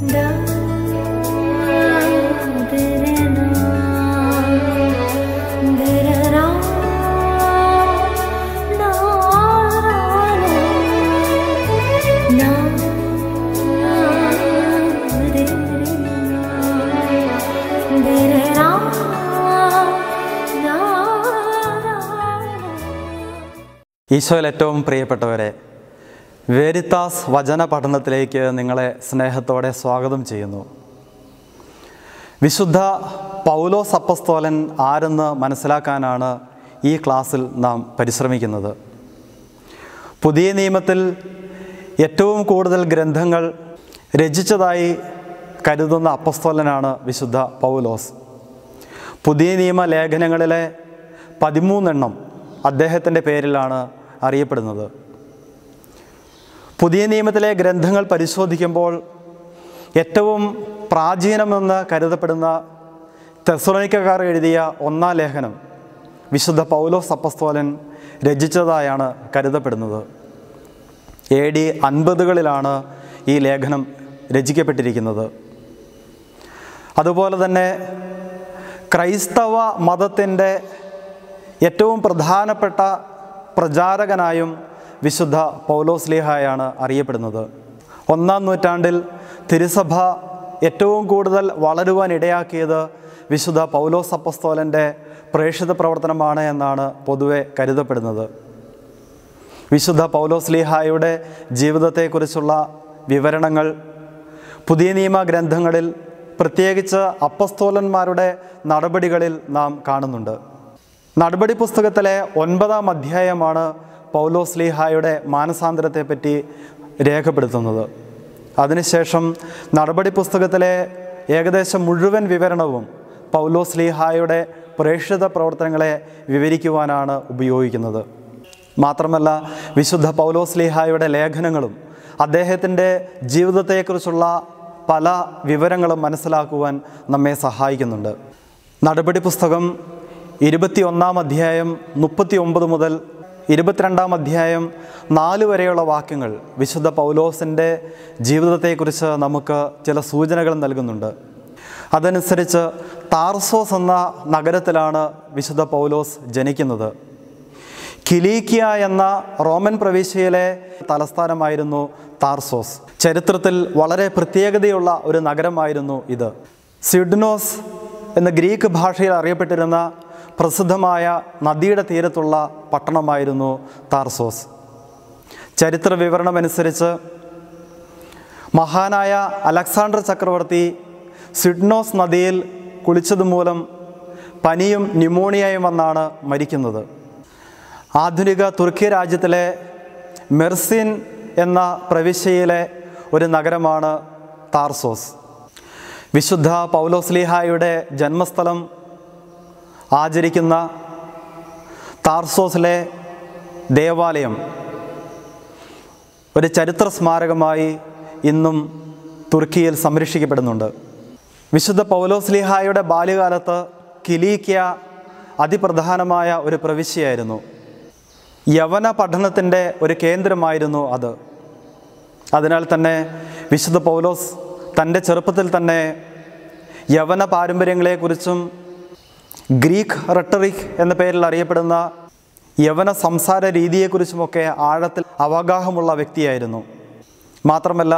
ഈശോയിൽ ഏറ്റവും പ്രിയപ്പെട്ടവരെ വേരിത്താസ് വചന പഠനത്തിലേക്ക് നിങ്ങളെ സ്നേഹത്തോടെ സ്വാഗതം ചെയ്യുന്നു വിശുദ്ധ പൗലോസ് അപ്പസ്തോലൻ ആരെന്ന് മനസ്സിലാക്കാനാണ് ഈ ക്ലാസ്സിൽ നാം പരിശ്രമിക്കുന്നത് പുതിയ നിയമത്തിൽ ഏറ്റവും കൂടുതൽ ഗ്രന്ഥങ്ങൾ രചിച്ചതായി കരുതുന്ന അപ്പസ്തോലനാണ് വിശുദ്ധ പൗലോസ് പുതിയ നിയമ ലേഖനങ്ങളിലെ പതിമൂന്നെണ്ണം അദ്ദേഹത്തിൻ്റെ പേരിലാണ് അറിയപ്പെടുന്നത് പുതിയ നിയമത്തിലെ ഗ്രന്ഥങ്ങൾ പരിശോധിക്കുമ്പോൾ ഏറ്റവും പ്രാചീനമെന്ന് കരുതപ്പെടുന്ന തെസ്സലോനിക്കക്കാർ എഴുതിയ ഒന്നാം ലേഖനം വിശുദ്ധ പൗലോസ് അപ്പസ്തോലൻ രചിച്ചതായാണ് കരുതപ്പെടുന്നത് എ ഡി അൻപതുകളിലാണ് ഈ ലേഖനം രചിക്കപ്പെട്ടിരിക്കുന്നത് അതുപോലെ തന്നെ ക്രൈസ്തവ മതത്തിൻ്റെ ഏറ്റവും പ്രധാനപ്പെട്ട പ്രചാരകനായും വിശുദ്ധ പൗലോസ്ലിഹായാണ് അറിയപ്പെടുന്നത് ഒന്നാം നൂറ്റാണ്ടിൽ തിരുസഭ ഏറ്റവും കൂടുതൽ വളരുവാൻ ഇടയാക്കിയത് വിശുദ്ധ പൗലോസ് അപ്പസ്തോലൻ്റെ പ്രേക്ഷിത പ്രവർത്തനമാണ് എന്നാണ് പൊതുവെ കരുതപ്പെടുന്നത് വിശുദ്ധ പൗലോസ്ലിഹായുടെ ജീവിതത്തെക്കുറിച്ചുള്ള വിവരണങ്ങൾ പുതിയ നിയമ ഗ്രന്ഥങ്ങളിൽ പ്രത്യേകിച്ച് അപ്പസ്തോലന്മാരുടെ നടപടികളിൽ നാം കാണുന്നുണ്ട് നടപടി പുസ്തകത്തിലെ ഒൻപതാം അധ്യായമാണ് പൗലോസ്ലിഹായുടെ മാനസാന്തരത്തെപ്പറ്റി രേഖപ്പെടുത്തുന്നത് അതിനുശേഷം നടപടി പുസ്തകത്തിലെ ഏകദേശം മുഴുവൻ വിവരണവും പൗലോസ്ലിഹായുടെ പ്രേക്ഷിത പ്രവർത്തനങ്ങളെ വിവരിക്കുവാനാണ് ഉപയോഗിക്കുന്നത് മാത്രമല്ല വിശുദ്ധ പൗലോസ്ലിഹായുടെ ലേഖനങ്ങളും അദ്ദേഹത്തിൻ്റെ ജീവിതത്തെക്കുറിച്ചുള്ള പല വിവരങ്ങളും മനസ്സിലാക്കുവാൻ നമ്മെ സഹായിക്കുന്നുണ്ട് നടപടി പുസ്തകം ഇരുപത്തിയൊന്നാം അധ്യായം മുപ്പത്തി ഒമ്പത് മുതൽ ഇരുപത്തിരണ്ടാം അധ്യായം നാല് വരെയുള്ള വാക്യങ്ങൾ വിശുദ്ധ പൗലോസിൻ്റെ ജീവിതത്തെക്കുറിച്ച് നമുക്ക് ചില സൂചനകൾ നൽകുന്നുണ്ട് അതനുസരിച്ച് താർസോസ് എന്ന നഗരത്തിലാണ് വിശുദ്ധ പൗലോസ് ജനിക്കുന്നത് കിലീക്കിയ എന്ന റോമൻ പ്രവിശ്യയിലെ തലസ്ഥാനമായിരുന്നു താർസോസ് ചരിത്രത്തിൽ വളരെ പ്രത്യേകതയുള്ള ഒരു നഗരമായിരുന്നു ഇത് സിഡ്നോസ് എന്ന ഗ്രീക്ക് ഭാഷയിൽ അറിയപ്പെട്ടിരുന്ന പ്രസിദ്ധമായ നദിയുടെ തീരത്തുള്ള പട്ടണമായിരുന്നു താർസോസ് ചരിത്ര വിവരണമനുസരിച്ച് മഹാനായ അലക്സാണ്ടർ ചക്രവർത്തി സിഡ്നോസ് നദിയിൽ കുളിച്ചതുമൂലം പനിയും ന്യൂമോണിയയും വന്നാണ് മരിക്കുന്നത് ആധുനിക തുർക്കി രാജ്യത്തിലെ മെർസിൻ എന്ന പ്രവിശ്യയിലെ ഒരു നഗരമാണ് താർസോസ് വിശുദ്ധ പൗലോസ്ലിഹായുടെ ജന്മസ്ഥലം ആചരിക്കുന്ന താർസോസിലെ ദേവാലയം ഒരു ചരിത്ര സ്മാരകമായി ഇന്നും തുർക്കിയിൽ സംരക്ഷിക്കപ്പെടുന്നുണ്ട് വിശുദ്ധ പൗലോസ്ലിഹായുടെ ബാല്യകാലത്ത് കിലീക്യ അതിപ്രധാനമായ ഒരു പ്രവിശ്യയായിരുന്നു യവന പഠനത്തിൻ്റെ ഒരു കേന്ദ്രമായിരുന്നു അത് അതിനാൽ തന്നെ വിശുദ്ധ പൗലോസ് തൻ്റെ ചെറുപ്പത്തിൽ തന്നെ യവന പാരമ്പര്യങ്ങളെക്കുറിച്ചും ഗ്രീക്ക് റട്ടറിക് എന്ന പേരിൽ അറിയപ്പെടുന്ന യവന സംസാര രീതിയെക്കുറിച്ചുമൊക്കെ ആഴത്തിൽ അവഗാഹമുള്ള വ്യക്തിയായിരുന്നു മാത്രമല്ല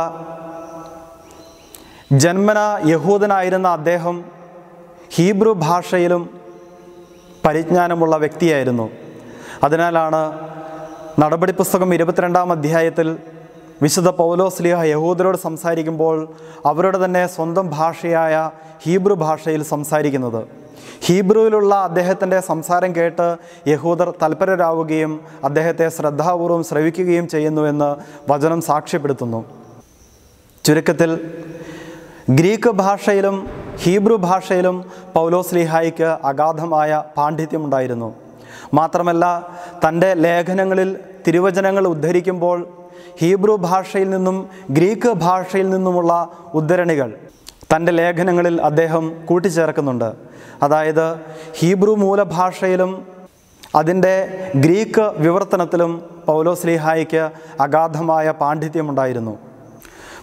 ജന്മന യഹൂദനായിരുന്ന അദ്ദേഹം ഹീബ്രു ഭാഷയിലും പരിജ്ഞാനമുള്ള വ്യക്തിയായിരുന്നു അതിനാലാണ് നടപടി പുസ്തകം ഇരുപത്തിരണ്ടാം അധ്യായത്തിൽ വിശുദ്ധ പൗലോസ്ലിഹ യഹൂദരോട് സംസാരിക്കുമ്പോൾ അവരുടെ തന്നെ സ്വന്തം ഭാഷയായ ഹീബ്രു ഭാഷയിൽ സംസാരിക്കുന്നത് ഹീബ്രുവിലുള്ള അദ്ദേഹത്തിൻ്റെ സംസാരം കേട്ട് യഹൂദർ തൽപരരാവുകയും അദ്ദേഹത്തെ ശ്രദ്ധാപൂർവം ശ്രവിക്കുകയും ചെയ്യുന്നുവെന്ന് വചനം സാക്ഷ്യപ്പെടുത്തുന്നു ചുരുക്കത്തിൽ ഗ്രീക്ക് ഭാഷയിലും ഹീബ്രു ഭാഷയിലും പൗലോസ്ലിഹായിക്ക് അഗാധമായ പാണ്ഡിത്യമുണ്ടായിരുന്നു മാത്രമല്ല തൻ്റെ ലേഖനങ്ങളിൽ തിരുവചനങ്ങൾ ഉദ്ധരിക്കുമ്പോൾ ഹീബ്രു ഭാഷയിൽ നിന്നും ഗ്രീക്ക് ഭാഷയിൽ നിന്നുമുള്ള ഉദ്ധരണികൾ തൻ്റെ ലേഖനങ്ങളിൽ അദ്ദേഹം കൂട്ടിച്ചേർക്കുന്നുണ്ട് അതായത് ഹീബ്രു മൂലഭാഷയിലും അതിൻ്റെ ഗ്രീക്ക് വിവർത്തനത്തിലും പൗലോസ്ലിഹായിക്ക് അഗാധമായ പാണ്ഡിത്യമുണ്ടായിരുന്നു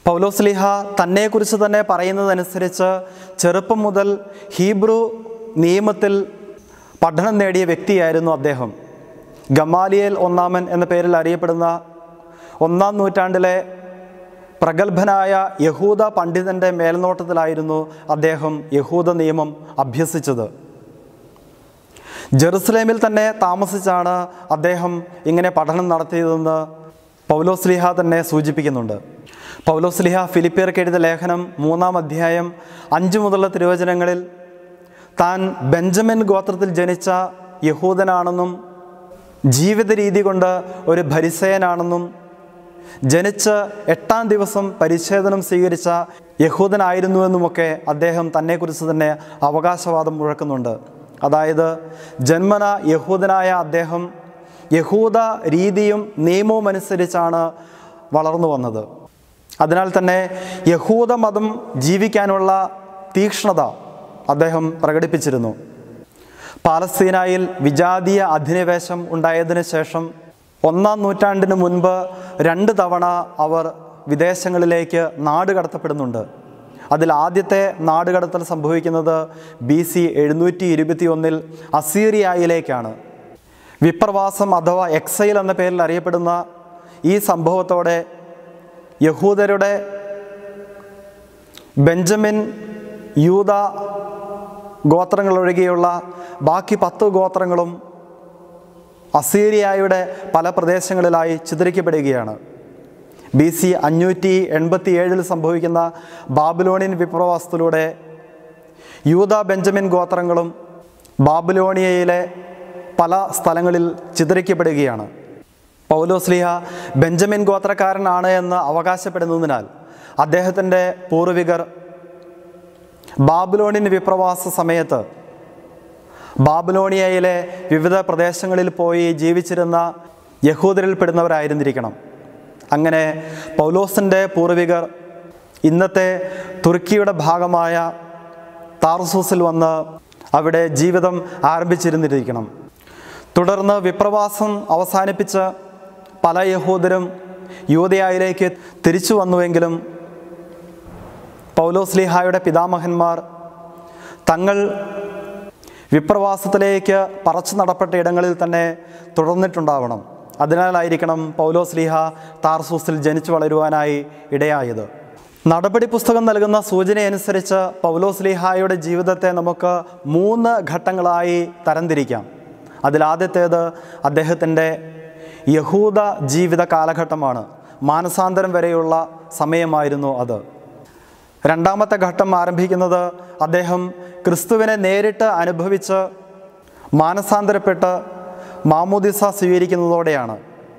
പൗലോസ്ലിഹ തന്നെക്കുറിച്ച് തന്നെ പറയുന്നതനുസരിച്ച് ചെറുപ്പം മുതൽ ഹീബ്രു നിയമത്തിൽ പഠനം നേടിയ വ്യക്തിയായിരുന്നു അദ്ദേഹം ഗമാലിയേൽ ഒന്നാമൻ എന്ന പേരിൽ അറിയപ്പെടുന്ന ഒന്നാം നൂറ്റാണ്ടിലെ പ്രഗത്ഭനായ യഹൂദ പണ്ഡിതൻ്റെ മേൽനോട്ടത്തിലായിരുന്നു അദ്ദേഹം യഹൂദ നിയമം അഭ്യസിച്ചത് ജെറുസലേമിൽ തന്നെ താമസിച്ചാണ് അദ്ദേഹം ഇങ്ങനെ പഠനം നടത്തിയതെന്ന് പൗലോസ്ലിഹ തന്നെ സൂചിപ്പിക്കുന്നുണ്ട് പൗലോസ്ലിഹ ഫിലിപ്പിയർക്ക് എഴുതിയ ലേഖനം മൂന്നാം അധ്യായം അഞ്ച് മുതലുള്ള തിരുവചനങ്ങളിൽ താൻ ബെഞ്ചമിൻ ഗോത്രത്തിൽ ജനിച്ച യഹൂദനാണെന്നും ജീവിത രീതി കൊണ്ട് ഒരു ഭരിസയനാണെന്നും ജനിച്ച് എട്ടാം ദിവസം പരിച്ഛേദനം സ്വീകരിച്ച യഹൂദനായിരുന്നുവെന്നുമൊക്കെ അദ്ദേഹം തന്നെക്കുറിച്ച് തന്നെ അവകാശവാദം മുഴക്കുന്നുണ്ട് അതായത് ജന്മന യഹൂദനായ അദ്ദേഹം യഹൂദ രീതിയും നിയമവും അനുസരിച്ചാണ് വളർന്നു വന്നത് അതിനാൽ തന്നെ യഹൂദ മതം ജീവിക്കാനുള്ള തീക്ഷ്ണത അദ്ദേഹം പ്രകടിപ്പിച്ചിരുന്നു പാലസ്തീനായിൽ വിജാതീയ അധിനിവേശം ഉണ്ടായതിനു ശേഷം ഒന്നാം നൂറ്റാണ്ടിന് മുൻപ് രണ്ട് തവണ അവർ വിദേശങ്ങളിലേക്ക് നാട് കടത്തപ്പെടുന്നുണ്ട് അതിൽ ആദ്യത്തെ നാടുകടത്തൽ സംഭവിക്കുന്നത് ബി സി എഴുന്നൂറ്റി ഇരുപത്തി ഒന്നിൽ അസീറിയയിലേക്കാണ് വിപ്രവാസം അഥവാ എക്സൈൽ എന്ന പേരിൽ അറിയപ്പെടുന്ന ഈ സംഭവത്തോടെ യഹൂദരുടെ ബെഞ്ചമിൻ യൂത ഗോത്രങ്ങളൊഴികെയുള്ള ബാക്കി പത്ത് ഗോത്രങ്ങളും അസീരിയയുടെ പല പ്രദേശങ്ങളിലായി ചിതറിക്കപ്പെടുകയാണ് ബി സി അഞ്ഞൂറ്റി എൺപത്തി ഏഴിൽ സംഭവിക്കുന്ന ബാബിലോണിയൻ വിപ്രവാസത്തിലൂടെ യൂത ബെഞ്ചമിൻ ഗോത്രങ്ങളും ബാബിലോണിയയിലെ പല സ്ഥലങ്ങളിൽ ചിതറിക്കപ്പെടുകയാണ് പൗലോസ്ലിഹ ബെഞ്ചമിൻ ഗോത്രക്കാരനാണ് എന്ന് അവകാശപ്പെടുന്നതിനാൽ അദ്ദേഹത്തിൻ്റെ പൂർവികർ ബാബിലോണിയൻ വിപ്രവാസ സമയത്ത് ബാബിലോണിയയിലെ വിവിധ പ്രദേശങ്ങളിൽ പോയി ജീവിച്ചിരുന്ന യഹൂദരിൽപ്പെടുന്നവരായിരുന്നിരിക്കണം അങ്ങനെ പൗലോസിൻ്റെ പൂർവികർ ഇന്നത്തെ തുർക്കിയുടെ ഭാഗമായ താർസൂസിൽ വന്ന് അവിടെ ജീവിതം ആരംഭിച്ചിരുന്നിരിക്കണം തുടർന്ന് വിപ്രവാസം അവസാനിപ്പിച്ച് പല യഹൂദരും യൂതയായിലേക്ക് തിരിച്ചു വന്നുവെങ്കിലും പൗലോസ്ലിഹായുടെ പിതാമഹന്മാർ തങ്ങൾ വിപ്രവാസത്തിലേക്ക് പറച്ചു നടപ്പെട്ട ഇടങ്ങളിൽ തന്നെ തുടർന്നിട്ടുണ്ടാവണം അതിനാലായിരിക്കണം പൗലോസ്ലിഹ താർസൂസിൽ ജനിച്ചു വളരുവാനായി ഇടയായത് നടപടി പുസ്തകം നൽകുന്ന സൂചനയനുസരിച്ച് പൗലോസ്ലിഹായുടെ ജീവിതത്തെ നമുക്ക് മൂന്ന് ഘട്ടങ്ങളായി തരംതിരിക്കാം അതിലാദ്യത്തേത് അദ്ദേഹത്തിൻ്റെ യഹൂദ ജീവിത കാലഘട്ടമാണ് മാനസാന്തരം വരെയുള്ള സമയമായിരുന്നു അത് രണ്ടാമത്തെ ഘട്ടം ആരംഭിക്കുന്നത് അദ്ദേഹം ക്രിസ്തുവിനെ നേരിട്ട് അനുഭവിച്ച് മാനസാന്തരപ്പെട്ട് മാമോദിസ സ്വീകരിക്കുന്നതോടെയാണ്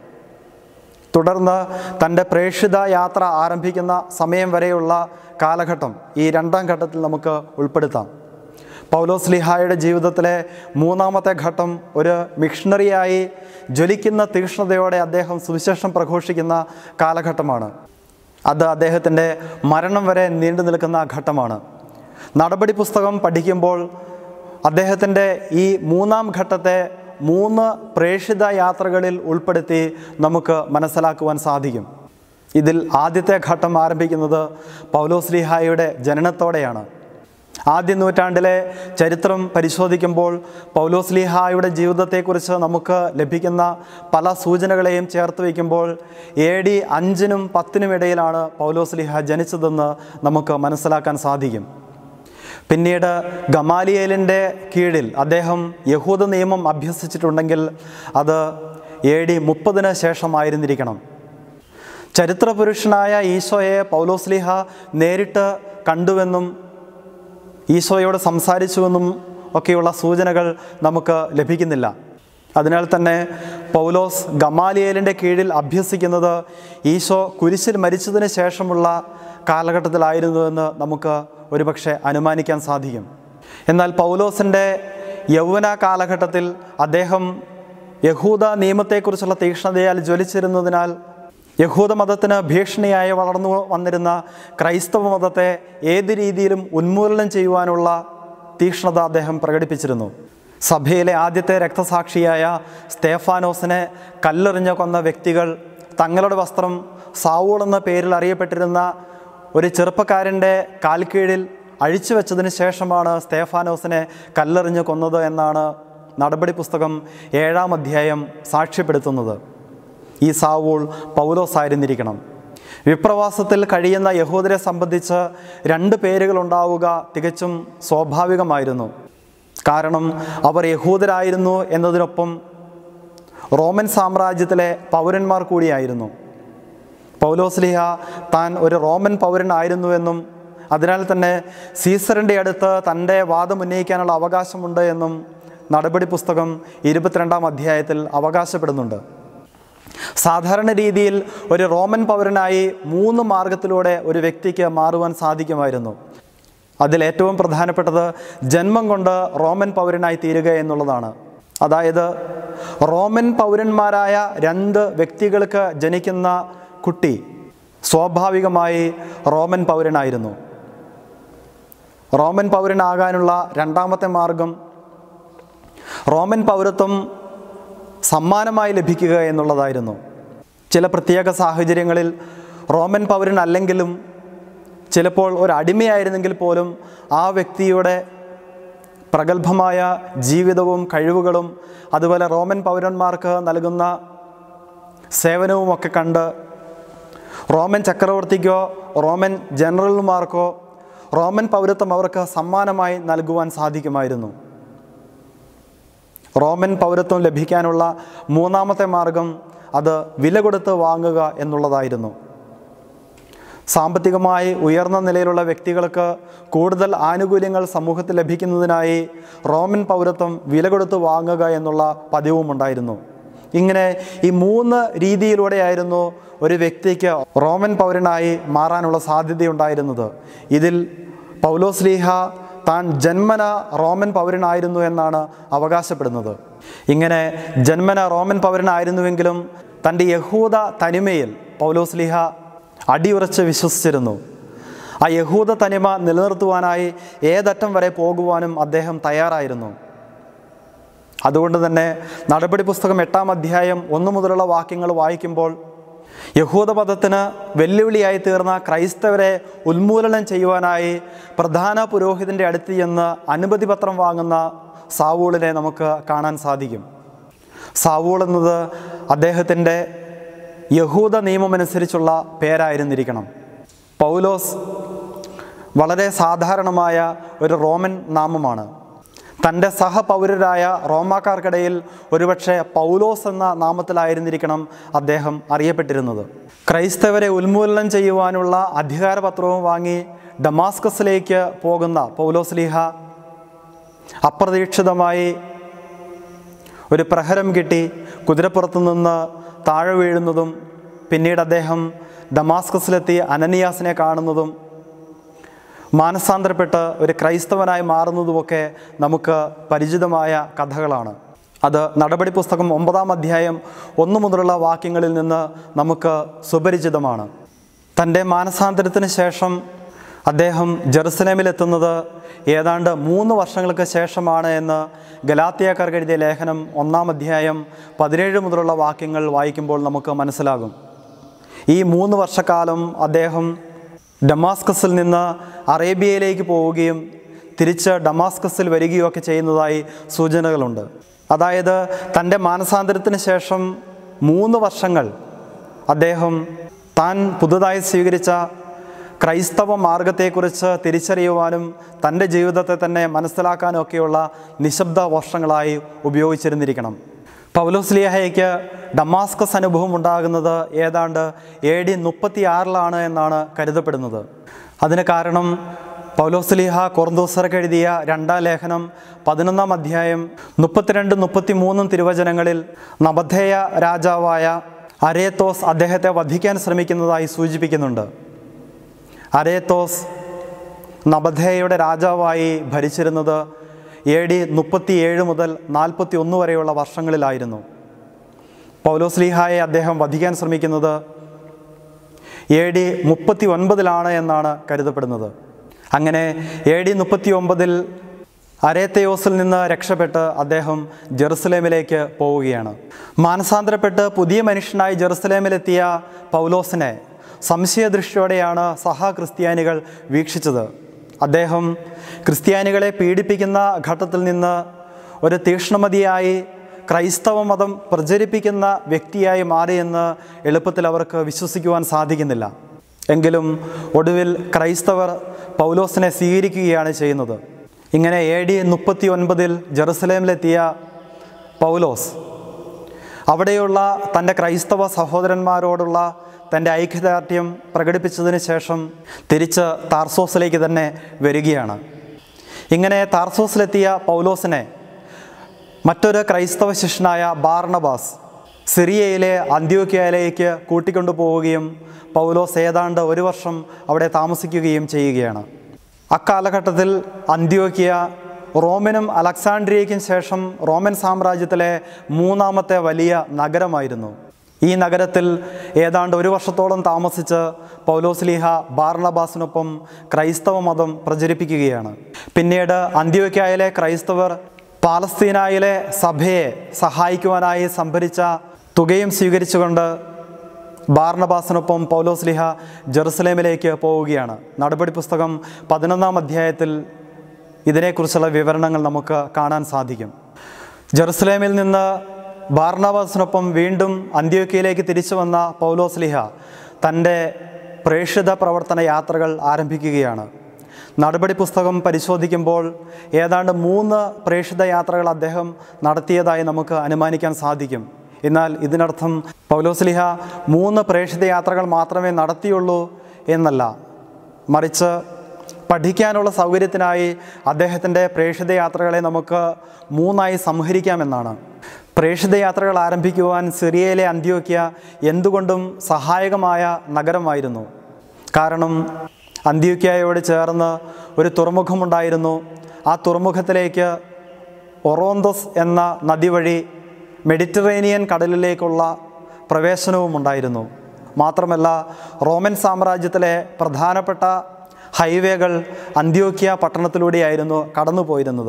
തുടർന്ന് തൻ്റെ പ്രേക്ഷിത യാത്ര ആരംഭിക്കുന്ന സമയം വരെയുള്ള കാലഘട്ടം ഈ രണ്ടാം ഘട്ടത്തിൽ നമുക്ക് ഉൾപ്പെടുത്താം പൗലോസ് ലിഹായുടെ ജീവിതത്തിലെ മൂന്നാമത്തെ ഘട്ടം ഒരു മിഷണറിയായി ജ്വലിക്കുന്ന തീക്ഷ്ണതയോടെ അദ്ദേഹം സുവിശേഷം പ്രഘോഷിക്കുന്ന കാലഘട്ടമാണ് അത് അദ്ദേഹത്തിൻ്റെ മരണം വരെ നീണ്ടു നിൽക്കുന്ന ഘട്ടമാണ് നടപടി പുസ്തകം പഠിക്കുമ്പോൾ അദ്ദേഹത്തിൻ്റെ ഈ മൂന്നാം ഘട്ടത്തെ മൂന്ന് പ്രേക്ഷിത യാത്രകളിൽ ഉൾപ്പെടുത്തി നമുക്ക് മനസ്സിലാക്കുവാൻ സാധിക്കും ഇതിൽ ആദ്യത്തെ ഘട്ടം ആരംഭിക്കുന്നത് പൗലോസ്ലിഹായുടെ ജനനത്തോടെയാണ് ആദ്യ നൂറ്റാണ്ടിലെ ചരിത്രം പരിശോധിക്കുമ്പോൾ പൗലോസ്ലിഹായുടെ ജീവിതത്തെക്കുറിച്ച് നമുക്ക് ലഭിക്കുന്ന പല സൂചനകളെയും ചേർത്ത് വയ്ക്കുമ്പോൾ എ ഡി അഞ്ചിനും പത്തിനും ഇടയിലാണ് പൗലോസ്ലിഹ ജനിച്ചതെന്ന് നമുക്ക് മനസ്സിലാക്കാൻ സാധിക്കും പിന്നീട് ഗമാലിയേലിൻ്റെ കീഴിൽ അദ്ദേഹം യഹൂദ നിയമം അഭ്യസിച്ചിട്ടുണ്ടെങ്കിൽ അത് എ ഡി മുപ്പതിന് ശേഷമായിരുന്നിരിക്കണം ചരിത്രപുരുഷനായ ഈശോയെ പൗലോസ്ലിഹ നേരിട്ട് കണ്ടുവെന്നും ഈശോയോട് സംസാരിച്ചുവെന്നും ഒക്കെയുള്ള സൂചനകൾ നമുക്ക് ലഭിക്കുന്നില്ല അതിനാൽ തന്നെ പൗലോസ് ഗമാലിയേലിൻ്റെ കീഴിൽ അഭ്യസിക്കുന്നത് ഈശോ കുരിശിൽ മരിച്ചതിന് ശേഷമുള്ള കാലഘട്ടത്തിലായിരുന്നുവെന്ന് നമുക്ക് ഒരുപക്ഷെ അനുമാനിക്കാൻ സാധിക്കും എന്നാൽ പൗലോസിൻ്റെ യൗവന കാലഘട്ടത്തിൽ അദ്ദേഹം യഹൂദ നിയമത്തെക്കുറിച്ചുള്ള തീക്ഷ്ണതയാൽ ജ്വലിച്ചിരുന്നതിനാൽ യഹൂദ മതത്തിന് ഭീഷണിയായി വളർന്നു വന്നിരുന്ന ക്രൈസ്തവ മതത്തെ ഏത് രീതിയിലും ഉന്മൂലനം ചെയ്യുവാനുള്ള തീക്ഷ്ണത അദ്ദേഹം പ്രകടിപ്പിച്ചിരുന്നു സഭയിലെ ആദ്യത്തെ രക്തസാക്ഷിയായ സ്തേഫാനോസിനെ കല്ലെറിഞ്ഞ് കൊന്ന വ്യക്തികൾ തങ്ങളുടെ വസ്ത്രം സാവൂൾ എന്ന പേരിൽ അറിയപ്പെട്ടിരുന്ന ഒരു ചെറുപ്പക്കാരൻ്റെ കാൽക്കീഴിൽ അഴിച്ചു വെച്ചതിന് ശേഷമാണ് സ്തേഫാനോസിനെ കല്ലെറിഞ്ഞ് കൊന്നത് എന്നാണ് നടപടി പുസ്തകം ഏഴാം അധ്യായം സാക്ഷ്യപ്പെടുത്തുന്നത് ഈ സാവൂൾ പൗലോസ് ആയിരുന്നിരിക്കണം വിപ്രവാസത്തിൽ കഴിയുന്ന യഹൂദരെ സംബന്ധിച്ച് രണ്ട് പേരുകളുണ്ടാവുക തികച്ചും സ്വാഭാവികമായിരുന്നു കാരണം അവർ യഹൂദരായിരുന്നു എന്നതിനൊപ്പം റോമൻ സാമ്രാജ്യത്തിലെ പൗരന്മാർ കൂടിയായിരുന്നു പൗലോസ്ലിഹ താൻ ഒരു റോമൻ പൗരനായിരുന്നുവെന്നും അതിനാൽ തന്നെ സീസറിൻ്റെ അടുത്ത് തൻ്റെ വാദം ഉന്നയിക്കാനുള്ള അവകാശമുണ്ട് എന്നും നടപടി പുസ്തകം ഇരുപത്തിരണ്ടാം അധ്യായത്തിൽ അവകാശപ്പെടുന്നുണ്ട് സാധാരണ രീതിയിൽ ഒരു റോമൻ പൗരനായി മൂന്ന് മാർഗത്തിലൂടെ ഒരു വ്യക്തിക്ക് മാറുവാൻ സാധിക്കുമായിരുന്നു അതിൽ ഏറ്റവും പ്രധാനപ്പെട്ടത് ജന്മം കൊണ്ട് റോമൻ പൗരനായി തീരുക എന്നുള്ളതാണ് അതായത് റോമൻ പൗരന്മാരായ രണ്ട് വ്യക്തികൾക്ക് ജനിക്കുന്ന കുട്ടി സ്വാഭാവികമായി റോമൻ പൗരനായിരുന്നു റോമൻ പൗരനാകാനുള്ള രണ്ടാമത്തെ മാർഗം റോമൻ പൗരത്വം സമ്മാനമായി ലഭിക്കുക എന്നുള്ളതായിരുന്നു ചില പ്രത്യേക സാഹചര്യങ്ങളിൽ റോമൻ പൗരൻ അല്ലെങ്കിലും ചിലപ്പോൾ ഒരു അടിമയായിരുന്നെങ്കിൽ പോലും ആ വ്യക്തിയുടെ പ്രഗത്ഭമായ ജീവിതവും കഴിവുകളും അതുപോലെ റോമൻ പൗരന്മാർക്ക് നൽകുന്ന സേവനവുമൊക്കെ കണ്ട് റോമൻ ചക്രവർത്തിക്കോ റോമൻ ജനറൽമാർക്കോ റോമൻ പൗരത്വം അവർക്ക് സമ്മാനമായി നൽകുവാൻ സാധിക്കുമായിരുന്നു റോമൻ പൗരത്വം ലഭിക്കാനുള്ള മൂന്നാമത്തെ മാർഗം അത് വില കൊടുത്ത് വാങ്ങുക എന്നുള്ളതായിരുന്നു സാമ്പത്തികമായി ഉയർന്ന നിലയിലുള്ള വ്യക്തികൾക്ക് കൂടുതൽ ആനുകൂല്യങ്ങൾ സമൂഹത്തിൽ ലഭിക്കുന്നതിനായി റോമൻ പൗരത്വം വില കൊടുത്ത് വാങ്ങുക എന്നുള്ള പതിവുമുണ്ടായിരുന്നു ഇങ്ങനെ ഈ മൂന്ന് രീതിയിലൂടെയായിരുന്നു ഒരു വ്യക്തിക്ക് റോമൻ പൗരനായി മാറാനുള്ള സാധ്യതയുണ്ടായിരുന്നത് ഇതിൽ പൗലോസ്ലീഹ താൻ ജന്മന റോമൻ പൗരനായിരുന്നു എന്നാണ് അവകാശപ്പെടുന്നത് ഇങ്ങനെ ജന്മന റോമൻ പൗരനായിരുന്നുവെങ്കിലും തൻ്റെ യഹൂദ തനിമയിൽ പൗലോസ്ലിഹ അടിയുറച്ച് വിശ്വസിച്ചിരുന്നു ആ യഹൂദ തനിമ നിലനിർത്തുവാനായി ഏതറ്റം വരെ പോകുവാനും അദ്ദേഹം തയ്യാറായിരുന്നു അതുകൊണ്ട് തന്നെ നടപടി പുസ്തകം എട്ടാം അധ്യായം ഒന്നു മുതലുള്ള വാക്യങ്ങൾ വായിക്കുമ്പോൾ യഹൂദമതത്തിന് വെല്ലുവിളിയായി തീർന്ന ക്രൈസ്തവരെ ഉന്മൂലനം ചെയ്യുവാനായി പ്രധാന പുരോഹിതൻ്റെ അടുത്ത് ചെന്ന് അനുമതി പത്രം വാങ്ങുന്ന സാവൂളിനെ നമുക്ക് കാണാൻ സാധിക്കും സാവൂൾ എന്നത് അദ്ദേഹത്തിൻ്റെ യഹൂദ നിയമമനുസരിച്ചുള്ള പേരായിരുന്നിരിക്കണം പൗലോസ് വളരെ സാധാരണമായ ഒരു റോമൻ നാമമാണ് തൻ്റെ സഹപൗരരായ റോമാക്കാർക്കിടയിൽ ഒരുപക്ഷെ പൗലോസ് എന്ന നാമത്തിലായിരുന്നിരിക്കണം അദ്ദേഹം അറിയപ്പെട്ടിരുന്നത് ക്രൈസ്തവരെ ഉന്മൂലനം ചെയ്യുവാനുള്ള അധികാരപത്രവും വാങ്ങി ഡമാസ്കസിലേക്ക് പോകുന്ന പൗലോസ്ലീഹ അപ്രതീക്ഷിതമായി ഒരു പ്രഹരം കിട്ടി കുതിരപ്പുറത്തു നിന്ന് താഴെ വീഴുന്നതും പിന്നീട് അദ്ദേഹം ഡമാസ്കസിലെത്തി അനനിയാസിനെ കാണുന്നതും മാനസാന്തരപ്പെട്ട് ഒരു ക്രൈസ്തവനായി മാറുന്നതുമൊക്കെ നമുക്ക് പരിചിതമായ കഥകളാണ് അത് നടപടി പുസ്തകം ഒമ്പതാം അധ്യായം ഒന്നു മുതലുള്ള വാക്യങ്ങളിൽ നിന്ന് നമുക്ക് സുപരിചിതമാണ് തൻ്റെ മാനസാന്തരത്തിന് ശേഷം അദ്ദേഹം ജെറുസലേമിലെത്തുന്നത് ഏതാണ്ട് മൂന്ന് വർഷങ്ങൾക്ക് ശേഷമാണ് എന്ന് ഗലാത്തിയാക്കാർക്ക് എഴുതിയ ലേഖനം ഒന്നാം അധ്യായം പതിനേഴ് മുതലുള്ള വാക്യങ്ങൾ വായിക്കുമ്പോൾ നമുക്ക് മനസ്സിലാകും ഈ മൂന്ന് വർഷക്കാലം അദ്ദേഹം ഡമാസ്കസിൽ നിന്ന് അറേബ്യയിലേക്ക് പോവുകയും തിരിച്ച് ഡമാസ്കസിൽ വരികയൊക്കെ ചെയ്യുന്നതായി സൂചനകളുണ്ട് അതായത് തൻ്റെ മാനസാന്തരത്തിന് ശേഷം മൂന്ന് വർഷങ്ങൾ അദ്ദേഹം താൻ പുതുതായി സ്വീകരിച്ച ക്രൈസ്തവ മാർഗത്തെക്കുറിച്ച് തിരിച്ചറിയുവാനും തൻ്റെ ജീവിതത്തെ തന്നെ മനസ്സിലാക്കാനും ഒക്കെയുള്ള നിശബ്ദ വർഷങ്ങളായി ഉപയോഗിച്ചിരുന്നിരിക്കണം പൗലോസ്ലിയഹയ്ക്ക് ഡമാസ്കസ് അനുഭവം ഉണ്ടാകുന്നത് ഏതാണ്ട് എ ഡി മുപ്പത്തി ആറിലാണ് എന്നാണ് കരുതപ്പെടുന്നത് അതിന് കാരണം പൗലോസ്ലിഹ കൊർദോസർക്ക് എഴുതിയ രണ്ടാം ലേഖനം പതിനൊന്നാം അധ്യായം മുപ്പത്തിരണ്ട് മുപ്പത്തി മൂന്നും തിരുവചനങ്ങളിൽ നബധേയ രാജാവായ അരേത്തോസ് അദ്ദേഹത്തെ വധിക്കാൻ ശ്രമിക്കുന്നതായി സൂചിപ്പിക്കുന്നുണ്ട് അരേത്തോസ് നബധേയയുടെ രാജാവായി ഭരിച്ചിരുന്നത് എ ഡി മുപ്പത്തിയേഴ് മുതൽ നാൽപ്പത്തി ഒന്ന് വരെയുള്ള വർഷങ്ങളിലായിരുന്നു പൗലോസ്ലിഹായെ അദ്ദേഹം വധിക്കാൻ ശ്രമിക്കുന്നത് എ ഡി മുപ്പത്തി ഒൻപതിലാണ് എന്നാണ് കരുതപ്പെടുന്നത് അങ്ങനെ എ ഡി മുപ്പത്തി ഒമ്പതിൽ അരേത്തയോസിൽ നിന്ന് രക്ഷപ്പെട്ട് അദ്ദേഹം ജെറുസലേമിലേക്ക് പോവുകയാണ് മാനസാന്തരപ്പെട്ട് പുതിയ മനുഷ്യനായി ജെറുസലേമിലെത്തിയ പൗലോസിനെ സംശയദൃഷ്ടിയോടെയാണ് സഹക്രിസ്ത്യാനികൾ വീക്ഷിച്ചത് അദ്ദേഹം ക്രിസ്ത്യാനികളെ പീഡിപ്പിക്കുന്ന ഘട്ടത്തിൽ നിന്ന് ഒരു തീക്ഷ്ണമതിയായി ക്രൈസ്തവ മതം പ്രചരിപ്പിക്കുന്ന വ്യക്തിയായി മാറിയെന്ന് എളുപ്പത്തിൽ അവർക്ക് വിശ്വസിക്കുവാൻ സാധിക്കുന്നില്ല എങ്കിലും ഒടുവിൽ ക്രൈസ്തവർ പൗലോസിനെ സ്വീകരിക്കുകയാണ് ചെയ്യുന്നത് ഇങ്ങനെ എ ഡി മുപ്പത്തി ഒൻപതിൽ ജെറുസലേമിലെത്തിയ പൗലോസ് അവിടെയുള്ള തൻ്റെ ക്രൈസ്തവ സഹോദരന്മാരോടുള്ള തൻ്റെ ഐക്യദാർഢ്യം പ്രകടിപ്പിച്ചതിന് ശേഷം തിരിച്ച് താർസോസിലേക്ക് തന്നെ വരികയാണ് ഇങ്ങനെ താർസോസിലെത്തിയ പൗലോസിനെ മറ്റൊരു ക്രൈസ്തവ ശിഷ്യനായ ബാർണബാസ് സിറിയയിലെ അന്ത്യോക്യയിലേക്ക് കൂട്ടിക്കൊണ്ടുപോവുകയും പൗലോസ് ഏതാണ്ട് ഒരു വർഷം അവിടെ താമസിക്കുകയും ചെയ്യുകയാണ് അക്കാലഘട്ടത്തിൽ അന്ത്യോക്യ റോമിനും അലക്സാണ്ട്രിയയ്ക്കും ശേഷം റോമൻ സാമ്രാജ്യത്തിലെ മൂന്നാമത്തെ വലിയ നഗരമായിരുന്നു ഈ നഗരത്തിൽ ഏതാണ്ട് ഒരു വർഷത്തോളം താമസിച്ച് പൗലോസ്ലീഹ ബാർണബാസിനൊപ്പം ക്രൈസ്തവ മതം പ്രചരിപ്പിക്കുകയാണ് പിന്നീട് അന്ത്യോക്യായിലെ ക്രൈസ്തവർ പാലസ്തീനായിലെ സഭയെ സഹായിക്കുവാനായി സംഭരിച്ച തുകയും സ്വീകരിച്ചുകൊണ്ട് ബാർണബാസിനൊപ്പം പൗലോസ്ലിഹ ജെറുസലേമിലേക്ക് പോവുകയാണ് നടപടി പുസ്തകം പതിനൊന്നാം അധ്യായത്തിൽ ഇതിനെക്കുറിച്ചുള്ള വിവരണങ്ങൾ നമുക്ക് കാണാൻ സാധിക്കും ജെറുസലേമിൽ നിന്ന് ബാർണബാസിനൊപ്പം വീണ്ടും അന്ത്യോക്കയിലേക്ക് തിരിച്ചു വന്ന പൗലോസ്ലിഹ തൻ്റെ പ്രേക്ഷിത പ്രവർത്തന യാത്രകൾ ആരംഭിക്കുകയാണ് നടപടി പുസ്തകം പരിശോധിക്കുമ്പോൾ ഏതാണ്ട് മൂന്ന് പ്രേക്ഷിത യാത്രകൾ അദ്ദേഹം നടത്തിയതായി നമുക്ക് അനുമാനിക്കാൻ സാധിക്കും എന്നാൽ ഇതിനർത്ഥം പൗലോസ്ലിഹ മൂന്ന് പ്രേക്ഷിത യാത്രകൾ മാത്രമേ നടത്തിയുള്ളൂ എന്നല്ല മറിച്ച് പഠിക്കാനുള്ള സൗകര്യത്തിനായി അദ്ദേഹത്തിൻ്റെ പ്രേക്ഷിത യാത്രകളെ നമുക്ക് മൂന്നായി സംഹരിക്കാമെന്നാണ് പ്രേക്ഷിത യാത്രകൾ ആരംഭിക്കുവാൻ സിറിയയിലെ അന്ത്യോക്യ എന്തുകൊണ്ടും സഹായകമായ നഗരമായിരുന്നു കാരണം അന്ത്യോക്യയോട് ചേർന്ന് ഒരു തുറമുഖമുണ്ടായിരുന്നു ആ തുറമുഖത്തിലേക്ക് ഒറോന്തോസ് എന്ന നദി വഴി മെഡിറ്ററേനിയൻ കടലിലേക്കുള്ള പ്രവേശനവും ഉണ്ടായിരുന്നു മാത്രമല്ല റോമൻ സാമ്രാജ്യത്തിലെ പ്രധാനപ്പെട്ട ഹൈവേകൾ അന്ത്യോക്യ പട്ടണത്തിലൂടെയായിരുന്നു കടന്നുപോയിരുന്നത്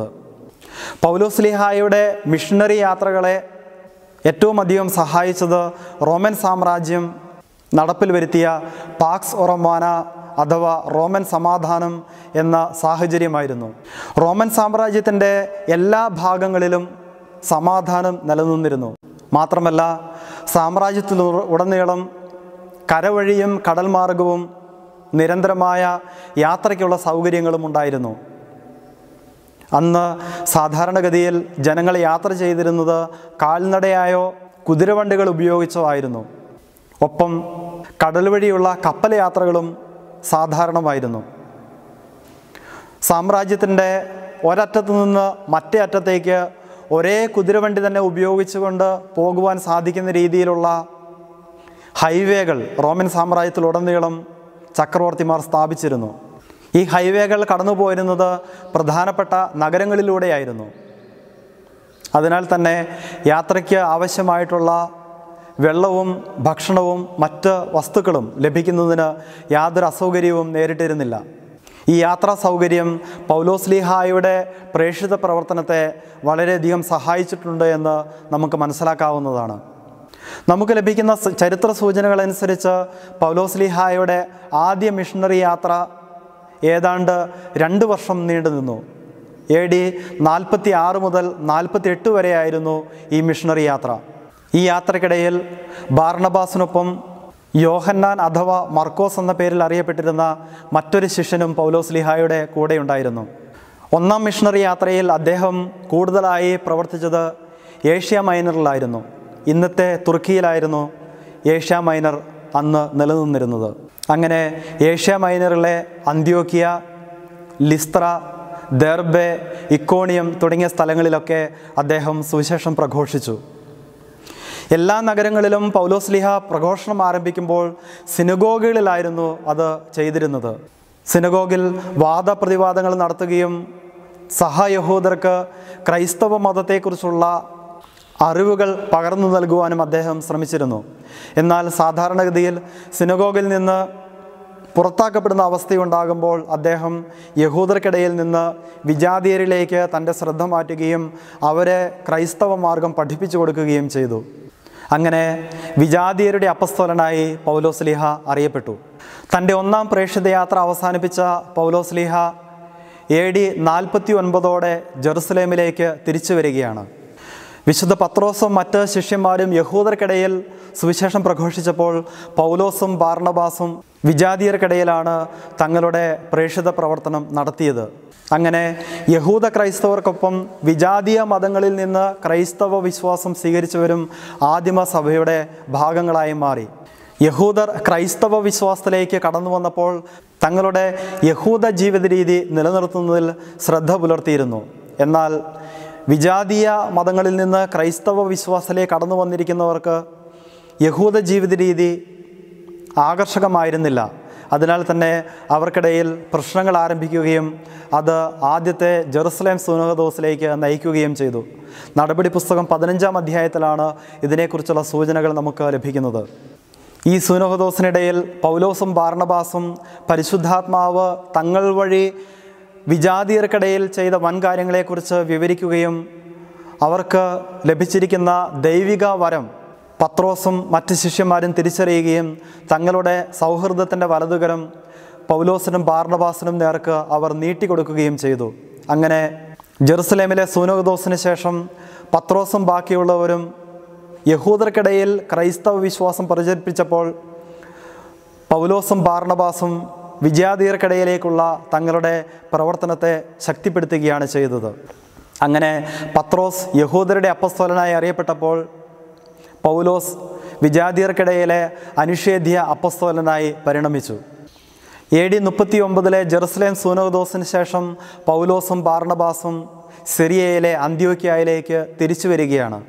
പൗലോസ്ലിഹായുടെ മിഷണറി യാത്രകളെ ഏറ്റവും അധികം സഹായിച്ചത് റോമൻ സാമ്രാജ്യം നടപ്പിൽ വരുത്തിയ പാക്സ് ഒറമാന അഥവാ റോമൻ സമാധാനം എന്ന സാഹചര്യമായിരുന്നു റോമൻ സാമ്രാജ്യത്തിൻ്റെ എല്ലാ ഭാഗങ്ങളിലും സമാധാനം നിലനിന്നിരുന്നു മാത്രമല്ല സാമ്രാജ്യത്തിൽ ഉടനീളം കരവഴിയും കടൽ മാർഗവും നിരന്തരമായ യാത്രയ്ക്കുള്ള സൗകര്യങ്ങളും ഉണ്ടായിരുന്നു അന്ന് സാധാരണഗതിയിൽ ജനങ്ങൾ യാത്ര ചെയ്തിരുന്നത് കാൽനടയായോ കുതിരവണ്ടികൾ ഉപയോഗിച്ചോ ആയിരുന്നു ഒപ്പം കടൽ വഴിയുള്ള കപ്പൽ യാത്രകളും സാധാരണമായിരുന്നു സാമ്രാജ്യത്തിൻ്റെ ഒരറ്റത്തു നിന്ന് മറ്റേ അറ്റത്തേക്ക് ഒരേ കുതിരവണ്ടി തന്നെ ഉപയോഗിച്ചുകൊണ്ട് പോകുവാൻ സാധിക്കുന്ന രീതിയിലുള്ള ഹൈവേകൾ റോമൻ സാമ്രാജ്യത്തിലുടനീളം ചക്രവർത്തിമാർ സ്ഥാപിച്ചിരുന്നു ഈ ഹൈവേകൾ കടന്നു പോയിരുന്നത് പ്രധാനപ്പെട്ട നഗരങ്ങളിലൂടെയായിരുന്നു അതിനാൽ തന്നെ യാത്രയ്ക്ക് ആവശ്യമായിട്ടുള്ള വെള്ളവും ഭക്ഷണവും മറ്റ് വസ്തുക്കളും ലഭിക്കുന്നതിന് യാതൊരു അസൗകര്യവും നേരിട്ടിരുന്നില്ല ഈ യാത്രാ സൗകര്യം പൗലോസ്ലിഹായുടെ പ്രേക്ഷിത പ്രവർത്തനത്തെ വളരെയധികം സഹായിച്ചിട്ടുണ്ട് എന്ന് നമുക്ക് മനസ്സിലാക്കാവുന്നതാണ് നമുക്ക് ലഭിക്കുന്ന സ- ചരിത്ര സൂചനകളനുസരിച്ച് പൗലോസ്ലിഹായുടെ ആദ്യ മിഷണറി യാത്ര ഏതാണ്ട് രണ്ട് വർഷം നീണ്ടു നിന്നു എ ഡി നാൽപ്പത്തി ആറ് മുതൽ നാൽപ്പത്തി എട്ട് വരെയായിരുന്നു ഈ മിഷണറി യാത്ര ഈ യാത്രക്കിടയിൽ ബാർണബാസിനൊപ്പം യോഹന്നാൻ അഥവാ മർക്കോസ് എന്ന പേരിൽ അറിയപ്പെട്ടിരുന്ന മറ്റൊരു ശിഷ്യനും പൗലോസ്ലിഹായുടെ കൂടെ ഉണ്ടായിരുന്നു ഒന്നാം മിഷണറി യാത്രയിൽ അദ്ദേഹം കൂടുതലായി പ്രവർത്തിച്ചത് ഏഷ്യ മൈനറിലായിരുന്നു ഇന്നത്തെ തുർക്കിയിലായിരുന്നു ഏഷ്യ മൈനർ അന്ന് നിലനിന്നിരുന്നത് അങ്ങനെ ഏഷ്യ മൈനറിലെ അന്ത്യോക്കിയ ലിസ്ത്ര ദർബെ ഇക്കോണിയം തുടങ്ങിയ സ്ഥലങ്ങളിലൊക്കെ അദ്ദേഹം സുവിശേഷം പ്രഘോഷിച്ചു എല്ലാ നഗരങ്ങളിലും പൗലോസ്ലിഹ പ്രഘോഷണം ആരംഭിക്കുമ്പോൾ സിനഗോഗുകളിലായിരുന്നു അത് ചെയ്തിരുന്നത് സിനഗോഗിൽ വാദപ്രതിവാദങ്ങൾ നടത്തുകയും സഹയഹൂദർക്ക് ക്രൈസ്തവ മതത്തെക്കുറിച്ചുള്ള അറിവുകൾ പകർന്നു നൽകുവാനും അദ്ദേഹം ശ്രമിച്ചിരുന്നു എന്നാൽ സാധാരണഗതിയിൽ സിനഗോഗിൽ നിന്ന് പുറത്താക്കപ്പെടുന്ന അവസ്ഥയുണ്ടാകുമ്പോൾ അദ്ദേഹം യഹൂദർക്കിടയിൽ നിന്ന് വിജാതീയരിലേക്ക് തൻ്റെ ശ്രദ്ധ മാറ്റുകയും അവരെ ക്രൈസ്തവ മാർഗം പഠിപ്പിച്ചു കൊടുക്കുകയും ചെയ്തു അങ്ങനെ വിജാതീയരുടെ അപ്പസ്തോലനായി പൗലോസ്ലിഹ അറിയപ്പെട്ടു തൻ്റെ ഒന്നാം പ്രേക്ഷിത യാത്ര അവസാനിപ്പിച്ച പൗലോസ്ലിഹ എ ഡി നാൽപ്പത്തി ഒൻപതോടെ ജെറുസലേമിലേക്ക് തിരിച്ചു വരികയാണ് വിശുദ്ധ പത്രോസും മറ്റ് ശിഷ്യന്മാരും യഹൂദർക്കിടയിൽ സുവിശേഷം പ്രഘോഷിച്ചപ്പോൾ പൗലോസും ബാർണബാസും വിജാതീയർക്കിടയിലാണ് തങ്ങളുടെ പ്രേക്ഷിത പ്രവർത്തനം നടത്തിയത് അങ്ങനെ യഹൂദ ക്രൈസ്തവർക്കൊപ്പം വിജാതീയ മതങ്ങളിൽ നിന്ന് ക്രൈസ്തവ വിശ്വാസം സ്വീകരിച്ചവരും ആദിമ സഭയുടെ ഭാഗങ്ങളായി മാറി യഹൂദർ ക്രൈസ്തവ വിശ്വാസത്തിലേക്ക് കടന്നു വന്നപ്പോൾ തങ്ങളുടെ യഹൂദ ജീവിത രീതി നിലനിർത്തുന്നതിൽ ശ്രദ്ധ പുലർത്തിയിരുന്നു എന്നാൽ വിജാതീയ മതങ്ങളിൽ നിന്ന് ക്രൈസ്തവ വിശ്വാസത്തിലേക്ക് കടന്നു വന്നിരിക്കുന്നവർക്ക് യഹൂദ ജീവിത രീതി ആകർഷകമായിരുന്നില്ല അതിനാൽ തന്നെ അവർക്കിടയിൽ പ്രശ്നങ്ങൾ ആരംഭിക്കുകയും അത് ആദ്യത്തെ ജെറുസലേം സുനഹദോസിലേക്ക് നയിക്കുകയും ചെയ്തു നടപടി പുസ്തകം പതിനഞ്ചാം അധ്യായത്തിലാണ് ഇതിനെക്കുറിച്ചുള്ള സൂചനകൾ നമുക്ക് ലഭിക്കുന്നത് ഈ സുനഹദോസിനിടയിൽ പൗലോസും ബാർണബാസും പരിശുദ്ധാത്മാവ് തങ്ങൾ വഴി വിജാതീയർക്കിടയിൽ ചെയ്ത വൻകാര്യങ്ങളെക്കുറിച്ച് വിവരിക്കുകയും അവർക്ക് ലഭിച്ചിരിക്കുന്ന ദൈവിക വരം പത്രോസും മറ്റ് ശിഷ്യന്മാരും തിരിച്ചറിയുകയും തങ്ങളുടെ സൗഹൃദത്തിൻ്റെ വലതുകരം പൗലോസിനും ബാർണബാസിനും നേർക്ക് അവർ നീട്ടിക്കൊടുക്കുകയും ചെയ്തു അങ്ങനെ ജെറുസലേമിലെ സൂനോദോസിന് ശേഷം പത്രോസും ബാക്കിയുള്ളവരും യഹൂദർക്കിടയിൽ ക്രൈസ്തവ വിശ്വാസം പ്രചരിപ്പിച്ചപ്പോൾ പൗലോസും ബാർണബാസും വിജയാതീയർക്കിടയിലേക്കുള്ള തങ്ങളുടെ പ്രവർത്തനത്തെ ശക്തിപ്പെടുത്തുകയാണ് ചെയ്തത് അങ്ങനെ പത്രോസ് യഹൂദരുടെ അപ്പസ്തോലനായി അറിയപ്പെട്ടപ്പോൾ പൗലോസ് വിജാതീയർക്കിടയിലെ അനിഷേധ്യ അപ്പസ്തോലനായി പരിണമിച്ചു എ ഡി മുപ്പത്തി ഒമ്പതിലെ ജെറുസലേം സൂനോദോസിന് ശേഷം പൗലോസും ബാർണബാസും സിറിയയിലെ അന്ത്യോക്യായിലേക്ക് തിരിച്ചു വരികയാണ്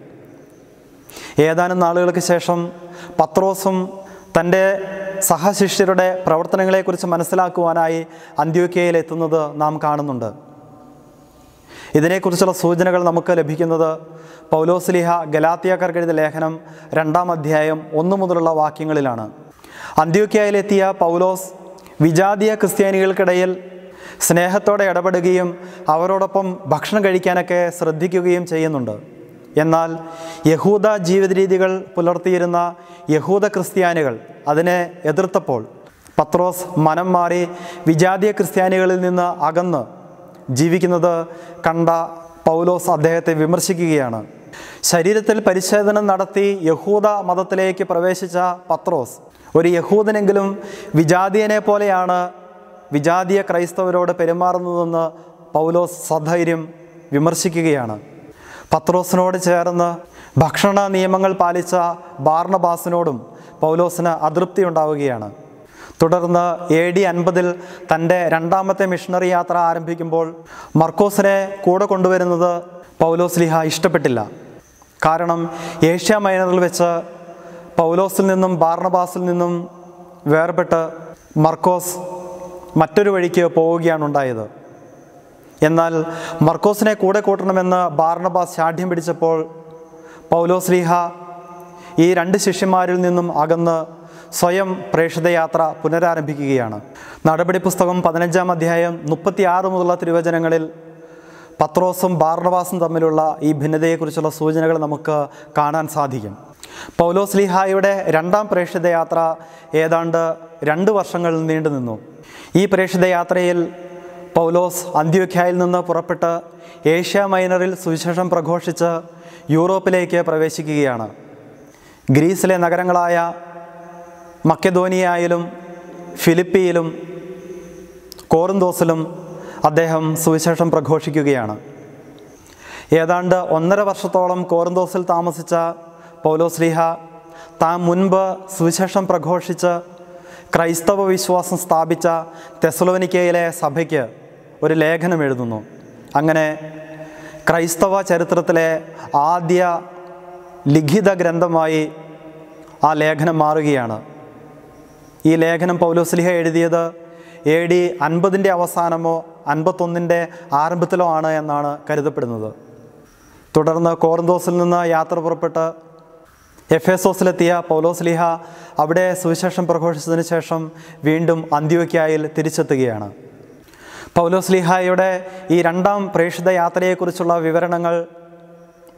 ഏതാനും നാളുകൾക്ക് ശേഷം പത്രോസും തൻ്റെ സഹശിഷ്യരുടെ പ്രവർത്തനങ്ങളെക്കുറിച്ച് മനസ്സിലാക്കുവാനായി അന്ത്യോക്യയിൽ എത്തുന്നത് നാം കാണുന്നുണ്ട് ഇതിനെക്കുറിച്ചുള്ള സൂചനകൾ നമുക്ക് ലഭിക്കുന്നത് പൗലോസ്ലിഹ ഗലാത്തിയാക്കാർക്ക് എഴുതിയ ലേഖനം രണ്ടാം അധ്യായം ഒന്നു മുതലുള്ള വാക്യങ്ങളിലാണ് അന്ത്യോക്യയിലെത്തിയ പൗലോസ് വിജാതീയ ക്രിസ്ത്യാനികൾക്കിടയിൽ സ്നേഹത്തോടെ ഇടപെടുകയും അവരോടൊപ്പം ഭക്ഷണം കഴിക്കാനൊക്കെ ശ്രദ്ധിക്കുകയും ചെയ്യുന്നുണ്ട് എന്നാൽ യഹൂദ ജീവിത രീതികൾ പുലർത്തിയിരുന്ന യഹൂദ ക്രിസ്ത്യാനികൾ അതിനെ എതിർത്തപ്പോൾ പത്രോസ് മനം മാറി വിജാതീയ ക്രിസ്ത്യാനികളിൽ നിന്ന് അകന്ന് ജീവിക്കുന്നത് കണ്ട പൗലോസ് അദ്ദേഹത്തെ വിമർശിക്കുകയാണ് ശരീരത്തിൽ പരിശോധന നടത്തി യഹൂദ മതത്തിലേക്ക് പ്രവേശിച്ച പത്രോസ് ഒരു യഹൂദനെങ്കിലും വിജാതീയനെ പോലെയാണ് വിജാതീയ ക്രൈസ്തവരോട് പെരുമാറുന്നതെന്ന് പൗലോസ് സധൈര്യം വിമർശിക്കുകയാണ് പത്രോസിനോട് ചേർന്ന് ഭക്ഷണ നിയമങ്ങൾ പാലിച്ച ബാർണബാസിനോടും പൗലോസിന് അതൃപ്തി ഉണ്ടാവുകയാണ് തുടർന്ന് എ ഡി അൻപതിൽ തൻ്റെ രണ്ടാമത്തെ മിഷണറി യാത്ര ആരംഭിക്കുമ്പോൾ മർക്കോസിനെ കൂടെ കൊണ്ടുവരുന്നത് പൗലോസ്ലിഹ ഇഷ്ടപ്പെട്ടില്ല കാരണം ഏഷ്യ മൈനറിൽ വെച്ച് പൗലോസിൽ നിന്നും ബാർണബാസിൽ നിന്നും വേർപെട്ട് മർക്കോസ് മറ്റൊരു വഴിക്ക് പോവുകയാണ് ഉണ്ടായത് എന്നാൽ മർക്കോസിനെ കൂടെ കൂട്ടണമെന്ന് ബാർണബാസ് ശാഠ്യം പിടിച്ചപ്പോൾ പൗലോസ്ലീഹ ഈ രണ്ട് ശിഷ്യന്മാരിൽ നിന്നും അകന്ന് സ്വയം പ്രേക്ഷിതയാത്ര പുനരാരംഭിക്കുകയാണ് നടപടി പുസ്തകം പതിനഞ്ചാം അധ്യായം മുപ്പത്തി ആറ് മുതലുള്ള തിരുവചനങ്ങളിൽ പത്രോസും ബാർണബാസും തമ്മിലുള്ള ഈ ഭിന്നതയെക്കുറിച്ചുള്ള സൂചനകൾ നമുക്ക് കാണാൻ സാധിക്കും പൗലോസ്ലിഹായുടെ രണ്ടാം പ്രേക്ഷിതയാത്ര ഏതാണ്ട് രണ്ട് വർഷങ്ങൾ നീണ്ടു നിന്നു ഈ പ്രേക്ഷിതയാത്രയിൽ പൗലോസ് അന്ത്യോഖ്യയിൽ നിന്ന് പുറപ്പെട്ട് ഏഷ്യ മൈനറിൽ സുവിശേഷം പ്രഘോഷിച്ച് യൂറോപ്പിലേക്ക് പ്രവേശിക്കുകയാണ് ഗ്രീസിലെ നഗരങ്ങളായ മക്കധോനിയയിലും ഫിലിപ്പിയിലും കോറിന്തോസിലും അദ്ദേഹം സുവിശേഷം പ്രഘോഷിക്കുകയാണ് ഏതാണ്ട് ഒന്നര വർഷത്തോളം കോറിന്തോസിൽ താമസിച്ച പൗലോസ്ലിഹ താൻ മുൻപ് സുവിശേഷം പ്രഘോഷിച്ച് ക്രൈസ്തവ വിശ്വാസം സ്ഥാപിച്ച തെസലോനിക്കയിലെ സഭയ്ക്ക് ഒരു ലേഖനം എഴുതുന്നു അങ്ങനെ ക്രൈസ്തവ ചരിത്രത്തിലെ ആദ്യ ലിഖിത ഗ്രന്ഥമായി ആ ലേഖനം മാറുകയാണ് ഈ ലേഖനം പൗലോസ്ലിഹ എഴുതിയത് എ ഡി അൻപതിൻ്റെ അവസാനമോ അൻപത്തൊന്നിൻ്റെ ആരംഭത്തിലോ ആണ് എന്നാണ് കരുതപ്പെടുന്നത് തുടർന്ന് കോർന്തോസിൽ നിന്ന് യാത്ര പുറപ്പെട്ട് എഫേസോസിലെത്തിയ പൗലോസ്ലിഹ അവിടെ സുവിശേഷം പ്രഘോഷിച്ചതിന് ശേഷം വീണ്ടും അന്ത്യോക്യായിൽ തിരിച്ചെത്തുകയാണ് പൗലോസ്ലിഹായുടെ ഈ രണ്ടാം പ്രേക്ഷിത യാത്രയെക്കുറിച്ചുള്ള വിവരണങ്ങൾ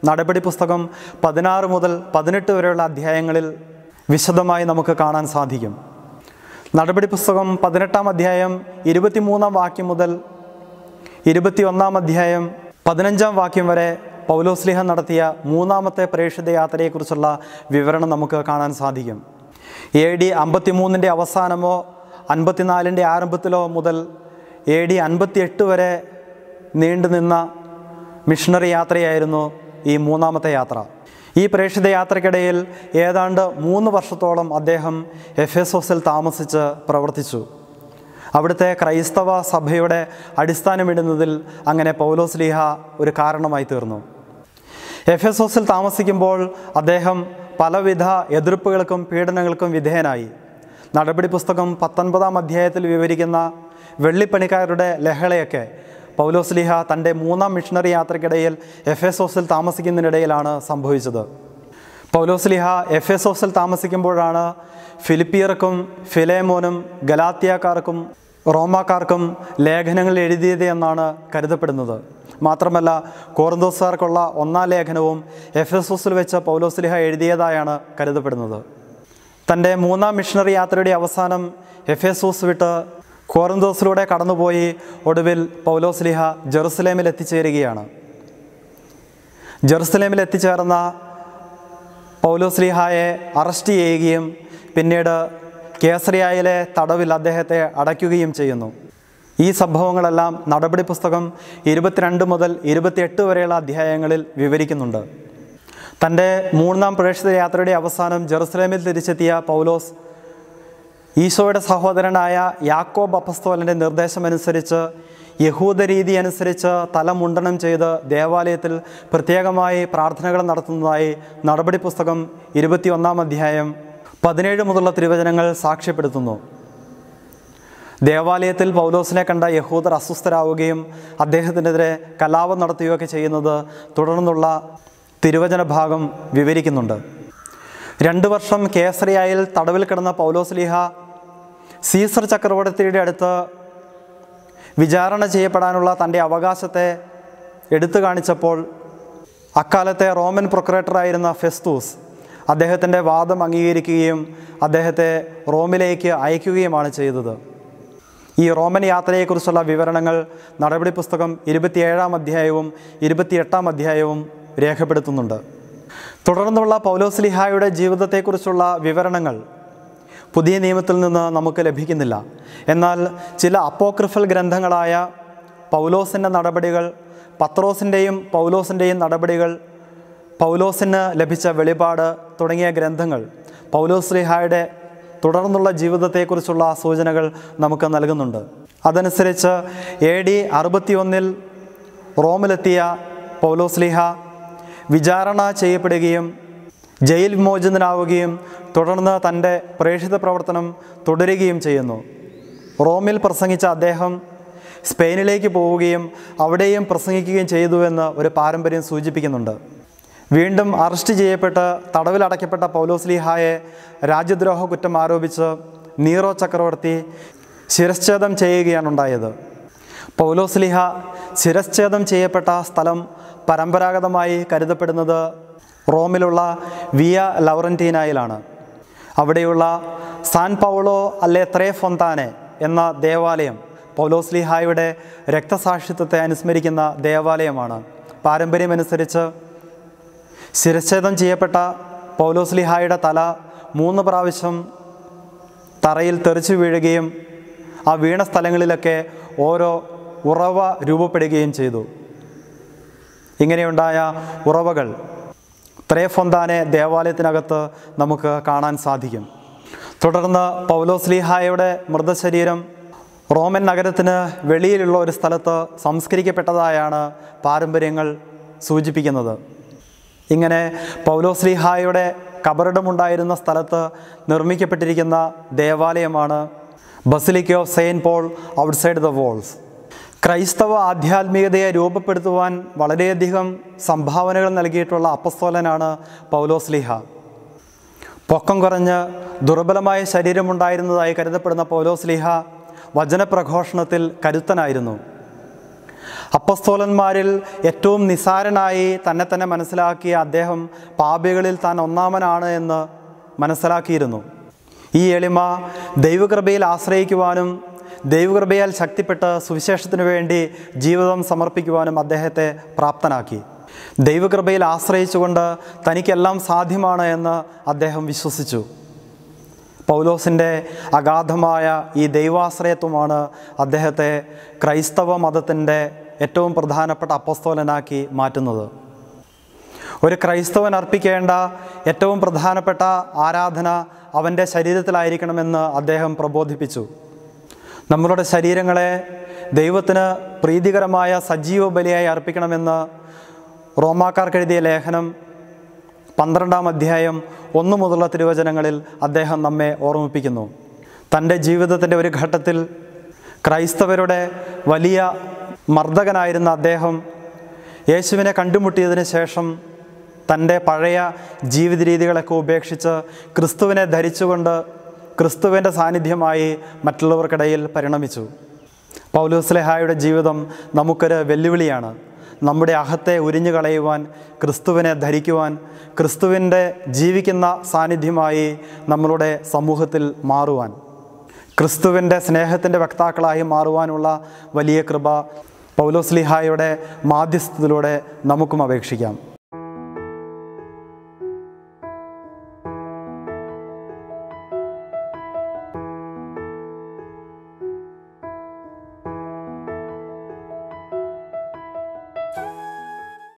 നടപടി പുസ്തകം പതിനാറ് മുതൽ പതിനെട്ട് വരെയുള്ള അധ്യായങ്ങളിൽ വിശദമായി നമുക്ക് കാണാൻ സാധിക്കും നടപടി പുസ്തകം പതിനെട്ടാം അധ്യായം ഇരുപത്തിമൂന്നാം വാക്യം മുതൽ ഇരുപത്തിയൊന്നാം അധ്യായം പതിനഞ്ചാം വാക്യം വരെ പൗലോസ്ലിഹ നടത്തിയ മൂന്നാമത്തെ പ്രേക്ഷിത യാത്രയെക്കുറിച്ചുള്ള വിവരണം നമുക്ക് കാണാൻ സാധിക്കും എ ഡി അമ്പത്തിമൂന്നിൻ്റെ അവസാനമോ അൻപത്തിനാലിൻ്റെ ആരംഭത്തിലോ മുതൽ എ ഡി അൻപത്തിയെട്ട് വരെ നീണ്ടുനിന്ന മിഷണറി യാത്രയായിരുന്നു ഈ മൂന്നാമത്തെ യാത്ര ഈ പ്രേക്ഷിത യാത്രയ്ക്കിടയിൽ ഏതാണ്ട് മൂന്ന് വർഷത്തോളം അദ്ദേഹം എഫേസോസിൽ താമസിച്ച് പ്രവർത്തിച്ചു അവിടുത്തെ ക്രൈസ്തവ സഭയുടെ അടിസ്ഥാനമിടുന്നതിൽ അങ്ങനെ പൗലോസ്ലീഹ ഒരു കാരണമായി തീർന്നു എഫേസോസിൽ താമസിക്കുമ്പോൾ അദ്ദേഹം പലവിധ എതിർപ്പുകൾക്കും പീഡനങ്ങൾക്കും വിധേയനായി നടപടി പുസ്തകം പത്തൊൻപതാം അധ്യായത്തിൽ വിവരിക്കുന്ന വെള്ളിപ്പണിക്കാരുടെ ലഹളയൊക്കെ പൗലോസ്ലിഹ തൻ്റെ മൂന്നാം മിഷണറി യാത്രയ്ക്കിടയിൽ എഫേസോസിൽ താമസിക്കുന്നതിനിടയിലാണ് സംഭവിച്ചത് പൗലോസ്ലിഹ എഫേസോസിൽ താമസിക്കുമ്പോഴാണ് ഫിലിപ്പിയർക്കും ഫിലേമോനും ഗലാത്തിയാക്കാർക്കും റോമാക്കാർക്കും ലേഖനങ്ങൾ എഴുതിയത് എന്നാണ് കരുതപ്പെടുന്നത് മാത്രമല്ല കോർന്തോസാർക്കുള്ള ഒന്നാം ലേഖനവും എഫേസോസിൽ വെച്ച് പൗലോസ്ലിഹ എഴുതിയതായാണ് കരുതപ്പെടുന്നത് തൻ്റെ മൂന്നാം മിഷണറി യാത്രയുടെ അവസാനം എഫേസോസ് വിട്ട് കോറന്തോസിലൂടെ കടന്നുപോയി ഒടുവിൽ പൗലോസ്ലിഹ ജെറുസലേമിൽ എത്തിച്ചേരുകയാണ് ജെറുസലേമിൽ എത്തിച്ചേർന്ന പൗലോസ്ലിഹായെ അറസ്റ്റ് ചെയ്യുകയും പിന്നീട് കേസറിയായിലെ തടവിൽ അദ്ദേഹത്തെ അടയ്ക്കുകയും ചെയ്യുന്നു ഈ സംഭവങ്ങളെല്ലാം നടപടി പുസ്തകം ഇരുപത്തിരണ്ട് മുതൽ ഇരുപത്തിയെട്ട് വരെയുള്ള അധ്യായങ്ങളിൽ വിവരിക്കുന്നുണ്ട് തൻ്റെ മൂന്നാം പ്രേക്ഷിത യാത്രയുടെ അവസാനം ജെറുസലേമിൽ തിരിച്ചെത്തിയ പൗലോസ് ഈശോയുടെ സഹോദരനായ യാക്കോബ് അപ്പസ്തോലൻ്റെ നിർദ്ദേശമനുസരിച്ച് യഹൂദ രീതി അനുസരിച്ച് തല മുണ്ടനം ചെയ്ത് ദേവാലയത്തിൽ പ്രത്യേകമായി പ്രാർത്ഥനകൾ നടത്തുന്നതായി നടപടി പുസ്തകം ഇരുപത്തിയൊന്നാം അധ്യായം പതിനേഴ് മുതലുള്ള തിരുവചനങ്ങൾ സാക്ഷ്യപ്പെടുത്തുന്നു ദേവാലയത്തിൽ പൗലോസിനെ കണ്ട യഹൂദർ അസ്വസ്ഥരാവുകയും അദ്ദേഹത്തിനെതിരെ കലാപം നടത്തുകയൊക്കെ ചെയ്യുന്നത് തുടർന്നുള്ള തിരുവചന ഭാഗം വിവരിക്കുന്നുണ്ട് രണ്ട് വർഷം കേസറിയായിൽ തടവിൽ കിടന്ന പൗലോസ്ലിഹ സീസർ ചക്രവർത്തിയുടെ അടുത്ത് വിചാരണ ചെയ്യപ്പെടാനുള്ള തൻ്റെ അവകാശത്തെ എടുത്തു കാണിച്ചപ്പോൾ അക്കാലത്തെ റോമൻ പ്രൊക്കുറേറ്ററായിരുന്ന ഫെസ്തൂസ് അദ്ദേഹത്തിൻ്റെ വാദം അംഗീകരിക്കുകയും അദ്ദേഹത്തെ റോമിലേക്ക് അയക്കുകയുമാണ് ചെയ്തത് ഈ റോമൻ യാത്രയെക്കുറിച്ചുള്ള വിവരണങ്ങൾ നടപടി പുസ്തകം ഇരുപത്തിയേഴാം അധ്യായവും ഇരുപത്തിയെട്ടാം അധ്യായവും രേഖപ്പെടുത്തുന്നുണ്ട് തുടർന്നുള്ള പൗലോസ്ലിഹായുടെ ജീവിതത്തെക്കുറിച്ചുള്ള വിവരണങ്ങൾ പുതിയ നിയമത്തിൽ നിന്ന് നമുക്ക് ലഭിക്കുന്നില്ല എന്നാൽ ചില അപ്പോക്രിഫൽ ഗ്രന്ഥങ്ങളായ പൗലോസിൻ്റെ നടപടികൾ പത്രോസിൻ്റെയും പൗലോസിൻ്റെയും നടപടികൾ പൗലോസിന് ലഭിച്ച വെളിപാട് തുടങ്ങിയ ഗ്രന്ഥങ്ങൾ പൗലോസ്ലിഹായുടെ തുടർന്നുള്ള ജീവിതത്തെക്കുറിച്ചുള്ള സൂചനകൾ നമുക്ക് നൽകുന്നുണ്ട് അതനുസരിച്ച് എ ഡി അറുപത്തിയൊന്നിൽ റോമിലെത്തിയ പൗലോസ്ലിഹ വിചാരണ ചെയ്യപ്പെടുകയും ജയിൽ വിമോചിതനാവുകയും തുടർന്ന് തൻ്റെ പ്രേക്ഷിത പ്രവർത്തനം തുടരുകയും ചെയ്യുന്നു റോമിൽ പ്രസംഗിച്ച അദ്ദേഹം സ്പെയിനിലേക്ക് പോവുകയും അവിടെയും പ്രസംഗിക്കുകയും ചെയ്തുവെന്ന് ഒരു പാരമ്പര്യം സൂചിപ്പിക്കുന്നുണ്ട് വീണ്ടും അറസ്റ്റ് ചെയ്യപ്പെട്ട് തടവിലടയ്ക്കപ്പെട്ട പൗലോസ്ലിഹായെ രാജ്യദ്രോഹ കുറ്റം ആരോപിച്ച് നീറോ ചക്രവർത്തി ശിരശ്ഛേദം ചെയ്യുകയാണ് ഉണ്ടായത് പൗലോസ്ലിഹ ശിരശ്ഛേദം ചെയ്യപ്പെട്ട സ്ഥലം പരമ്പരാഗതമായി കരുതപ്പെടുന്നത് റോമിലുള്ള വിയ ലൗറന്റീനായിലാണ് അവിടെയുള്ള സാൻ പൗളോ അല്ലെ ത്രേ ഫൊന്താനെ എന്ന ദേവാലയം പൗലോസ്ലിഹായുടെ രക്തസാക്ഷിത്വത്തെ അനുസ്മരിക്കുന്ന ദേവാലയമാണ് പാരമ്പര്യമനുസരിച്ച് ശിരച്ഛേദം ചെയ്യപ്പെട്ട പൗലോസ്ലിഹായുടെ തല മൂന്ന് പ്രാവശ്യം തറയിൽ തെറിച്ചു വീഴുകയും ആ വീണ സ്ഥലങ്ങളിലൊക്കെ ഓരോ ഉറവ രൂപപ്പെടുകയും ചെയ്തു ഇങ്ങനെയുണ്ടായ ഉറവകൾ ത്രേഫൊന്താനെ ദേവാലയത്തിനകത്ത് നമുക്ക് കാണാൻ സാധിക്കും തുടർന്ന് പൗലോസ്ലിഹായുടെ മൃതശരീരം റോമൻ നഗരത്തിന് വെളിയിലുള്ള ഒരു സ്ഥലത്ത് സംസ്കരിക്കപ്പെട്ടതായാണ് പാരമ്പര്യങ്ങൾ സൂചിപ്പിക്കുന്നത് ഇങ്ങനെ പൗലോസ്ലിഹായുടെ കബറിടമുണ്ടായിരുന്ന സ്ഥലത്ത് നിർമ്മിക്കപ്പെട്ടിരിക്കുന്ന ദേവാലയമാണ് basilica of Saint Paul outside the walls ക്രൈസ്തവ ആധ്യാത്മികതയെ രൂപപ്പെടുത്തുവാൻ വളരെയധികം സംഭാവനകൾ നൽകിയിട്ടുള്ള അപ്പസ്തോലനാണ് പൗലോസ്ലിഹ പൊക്കം കുറഞ്ഞ് ദുർബലമായ ശരീരമുണ്ടായിരുന്നതായി കരുതപ്പെടുന്ന പൗലോസ്ലിഹ വചനപ്രഘോഷണത്തിൽ കരുത്തനായിരുന്നു അപ്പസ്തോലന്മാരിൽ ഏറ്റവും നിസാരനായി തന്നെ തന്നെ മനസ്സിലാക്കിയ അദ്ദേഹം പാപികളിൽ താൻ ഒന്നാമനാണ് എന്ന് മനസ്സിലാക്കിയിരുന്നു ഈ എളിമ ദൈവകൃപയിൽ ആശ്രയിക്കുവാനും ദൈവകൃപയാൽ ശക്തിപ്പെട്ട് സുവിശേഷത്തിനു വേണ്ടി ജീവിതം സമർപ്പിക്കുവാനും അദ്ദേഹത്തെ പ്രാപ്തനാക്കി ദൈവകൃപയിൽ ആശ്രയിച്ചുകൊണ്ട് തനിക്കെല്ലാം സാധ്യമാണ് എന്ന് അദ്ദേഹം വിശ്വസിച്ചു പൗലോസിൻ്റെ അഗാധമായ ഈ ദൈവാശ്രയത്വമാണ് അദ്ദേഹത്തെ ക്രൈസ്തവ മതത്തിൻ്റെ ഏറ്റവും പ്രധാനപ്പെട്ട അപ്പസ്തോലനാക്കി മാറ്റുന്നത് ഒരു ക്രൈസ്തവൻ അർപ്പിക്കേണ്ട ഏറ്റവും പ്രധാനപ്പെട്ട ആരാധന അവൻ്റെ ശരീരത്തിലായിരിക്കണമെന്ന് അദ്ദേഹം പ്രബോധിപ്പിച്ചു നമ്മളുടെ ശരീരങ്ങളെ ദൈവത്തിന് പ്രീതികരമായ സജീവ ബലിയായി അർപ്പിക്കണമെന്ന് റോമാക്കാർക്ക് എഴുതിയ ലേഖനം പന്ത്രണ്ടാം അധ്യായം ഒന്നു മുതലുള്ള തിരുവചനങ്ങളിൽ അദ്ദേഹം നമ്മെ ഓർമ്മിപ്പിക്കുന്നു തൻ്റെ ജീവിതത്തിൻ്റെ ഒരു ഘട്ടത്തിൽ ക്രൈസ്തവരുടെ വലിയ മർദ്ദകനായിരുന്ന അദ്ദേഹം യേശുവിനെ കണ്ടുമുട്ടിയതിന് ശേഷം തൻ്റെ പഴയ ജീവിത രീതികളൊക്കെ ഉപേക്ഷിച്ച് ക്രിസ്തുവിനെ ധരിച്ചുകൊണ്ട് ക്രിസ്തുവിൻ്റെ സാന്നിധ്യമായി മറ്റുള്ളവർക്കിടയിൽ പരിണമിച്ചു പൗലോസ്ലെഹായുടെ ജീവിതം നമുക്കൊരു വെല്ലുവിളിയാണ് നമ്മുടെ അഹത്തെ ഉരിഞ്ഞു കളയുവാൻ ക്രിസ്തുവിനെ ധരിക്കുവാൻ ക്രിസ്തുവിൻ്റെ ജീവിക്കുന്ന സാന്നിധ്യമായി നമ്മളുടെ സമൂഹത്തിൽ മാറുവാൻ ക്രിസ്തുവിൻ്റെ സ്നേഹത്തിൻ്റെ വക്താക്കളായി മാറുവാനുള്ള വലിയ കൃപ പൗലോസ്ലിഹായുടെ മാധ്യസ്ഥത്തിലൂടെ നമുക്കും അപേക്ഷിക്കാം